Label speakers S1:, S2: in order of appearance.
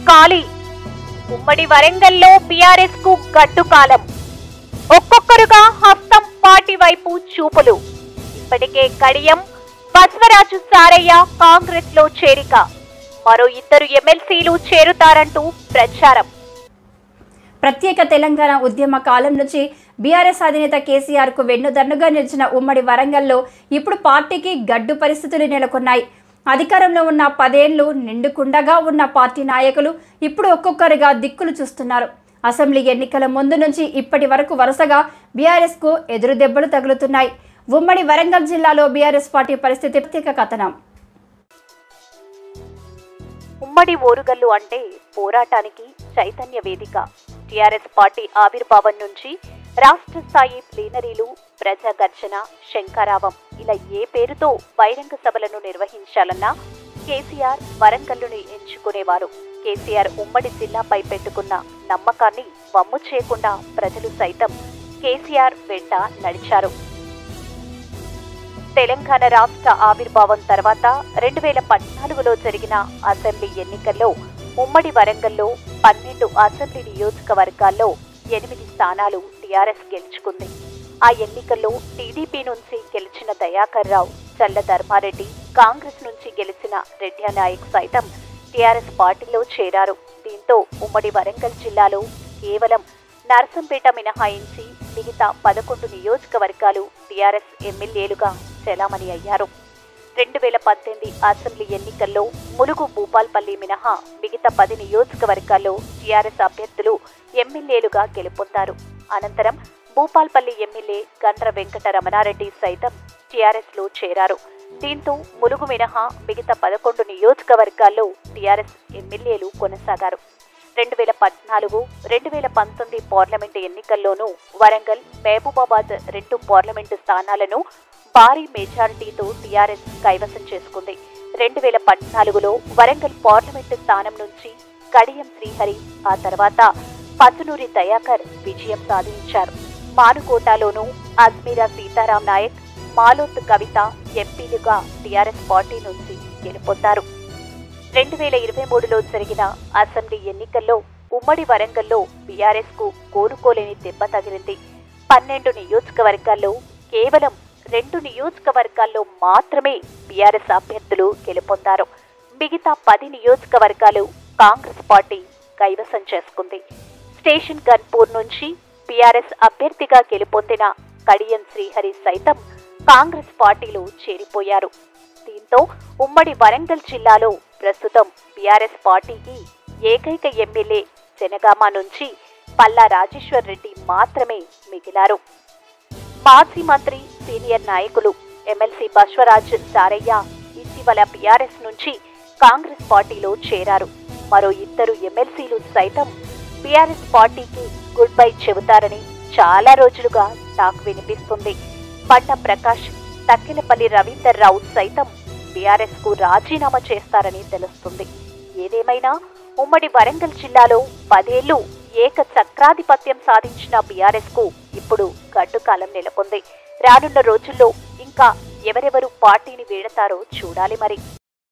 S1: ఖాళీ ఉమ్మడి వరంగల్లో బీఆర్ఎస్ కు గడ్డు కాలం ఒక్కొక్కరుగా హస్తం పార్టీ వైపు చూపులు ఇప్పటికే కడియం బస్వరాజు సారయ్య కాంగ్రెస్ లో చేరిక మరో ఇద్దరు ఎమ్మెల్సీలు చేరుతారంటూ ప్రచారం
S2: ప్రత్యేక తెలంగాణ ఉద్యమ కాలం నుంచి బీఆర్ఎస్ అధినేత కేసీఆర్ కు వెన్నుదన్నుగా నిలిచిన ఉమ్మడి వరంగల్లో ఇప్పుడు పార్టీకి గడ్డు పరిస్థితులు నెలకొన్నాయి అధికారంలో ఉన్న పదేళ్లు నిండుకుండగా ఉన్న పార్టీ నాయకులు ఇప్పుడు ఒక్కొక్కరుగా దిక్కులు చూస్తున్నారు అసెంబ్లీ ఎన్నికల ముందు నుంచి ఇప్పటి వరకు వరుసగా బీఆర్ఎస్ కు ఎదురు దెబ్బలు తగులుతున్నాయి ఉమ్మడి వరంగల్ జిల్లాలో బీఆర్ఎస్ పార్టీ పరిస్థితి ప్రత్యేక కథనం
S1: ఉమ్మడి ఓరుగల్లు అంటే పోరాటానికి చైతన్య వేదిక టిఆర్ఎస్ పార్టీ ఆవిర్భావం నుంచి రాష్ట్ర స్థాయి ప్లీనరీలు ప్రజా గర్జన శంకారావం ఇలా ఏ పేరుతో బహిరంగ సభలను నిర్వహించాలన్నా కేసీఆర్ వరంగల్లుని ఎంచుకునేవారు కేసీఆర్ ఉమ్మడి జిల్లాపై పెట్టుకున్న నమ్మకాన్ని వమ్ము చేయకుండా ప్రజలు సైతం కేసీఆర్ వెంట నడిచారు తెలంగాణ రాష్ట్ర ఆవిర్భావం తర్వాత రెండు వేల పద్నాలుగులో జరిగిన అసెంబ్లీ ఎన్నికల్లో ఉమ్మడి వరంగల్లో పన్నెండు అసెంబ్లీ నియోజకవర్గాల్లో ఎనిమిది స్థానాలు టీఆర్ఎస్ గెలుచుకుంది ఆ ఎన్నికల్లో టీడీపీ నుంచి గెలిచిన దయాకర్ రావు చల్ల ధర్మారెడ్డి కాంగ్రెస్ నుంచి గెలిచిన రెడ్డి నాయక్ సైతం టీఆర్ఎస్ పార్టీలో చేరారు దీంతో ఉమ్మడి వరంగల్ జిల్లాలో కేవలం నర్సంపేట మినహాయించి మిగతా పదకొండు నియోజకవర్గాలు టీఆర్ఎస్ ఎమ్మెల్యేలుగా చెలామణి అయ్యారు రెండు వేల పద్దెనిమిది అసెంబ్లీ ఎన్నికల్లో ములుగు భూపాల్పల్లి మినహా మిగతా పది నియోజకవర్గాల్లో టీఆర్ఎస్ అభ్యర్థులు ఎమ్మెల్యేలుగా గెలుపొందారు అనంతరం భూపాల్పల్లి ఎమ్మెల్యే గండ్ర వెంకట రమణారెడ్డి సైతం టీఆర్ఎస్ లో చేరారు దీంతో ములుగు మినహా మిగతా పదకొండు నియోజకవర్గాల్లో టీఆర్ఎస్ ఎమ్మెల్యేలు కొనసాగారు రెండు వేల పద్నాలుగు రెండు వేల పంతొమ్మిది పార్లమెంటు ఎన్నికల్లోనూ వరంగల్ మహబూబాబాద్ రెండు పార్లమెంటు స్థానాలను భారీ మెజారిటీతో టీఆర్ఎస్ కైవసం చేసుకుంది రెండు వేల పద్నాలుగులో వరంగల్ పార్లమెంటు స్థానం నుంచి కడియం శ్రీహరి ఆ తర్వాత పసునూరి దయాకర్ విజయం సాధించారు మానుకోటలోనూ అజ్మీరా సీతారాం నాయక్ మాలోత్ కవిత ఎంపీలుగా టీఆర్ఎస్ పార్టీ నుంచి గెలుపొందారు రెండు వేల ఇరవై మూడులో జరిగిన అసెంబ్లీ ఎన్నికల్లో ఉమ్మడి వరంగల్లో బీఆర్ఎస్ కు కోరుకోలేని దెబ్బ తగిలింది పన్నెండు నియోజకవర్గాల్లో కేవలం రెండు నియోజకవర్గాల్లో మాత్రమే బీఆర్ఎస్ అభ్యర్థులు గెలుపొందారు మిగతా పది నియోజకవర్గాలు కాంగ్రెస్ పార్టీ కైవసం చేసుకుంది స్టేషన్ గన్పూర్ నుంచి బీఆర్ఎస్ అభ్యర్థిగా గెలుపొందిన కడియం శ్రీహరి సైతం కాంగ్రెస్ పార్టీలో చేరిపోయారు దీంతో ఉమ్మడి వరంగల్ జిల్లాలో ప్రస్తుతం బీఆర్ఎస్ పార్టీకి ఏకైక ఎమ్మెల్యే జనగామ నుంచి పల్లా రాజేశ్వర్ రెడ్డి మాత్రమే మిగిలారు మాజీ మంత్రి సీనియర్ నాయకులు ఎమ్మెల్సీ బశ్వరాజ్ సారయ్య ఇటీవల బీఆర్ఎస్ నుంచి కాంగ్రెస్ పార్టీలో చేరారు మరో ఇద్దరు ఎమ్మెల్సీలు సైతం బీఆర్ఎస్ పార్టీకి గుడ్ బై చెబుతారని చాలా రోజులుగా టాక్ వినిపిస్తుంది బండ ప్రకాష్ తక్కినపల్లి రవీందర్ రావు సైతం బీఆర్ఎస్ కు రాజీనామా చేస్తారని తెలుస్తుంది ఏదేమైనా ఉమ్మడి వరంగల్ జిల్లాలో పదేళ్లు ఏక చక్రాధిపత్యం సాధించిన బీఆర్ఎస్ కు ఇప్పుడు గడ్డుకాలం నెలకొంది రానున్న రోజుల్లో ఇంకా ఎవరెవరు పార్టీని వీడతారో చూడాలి మరి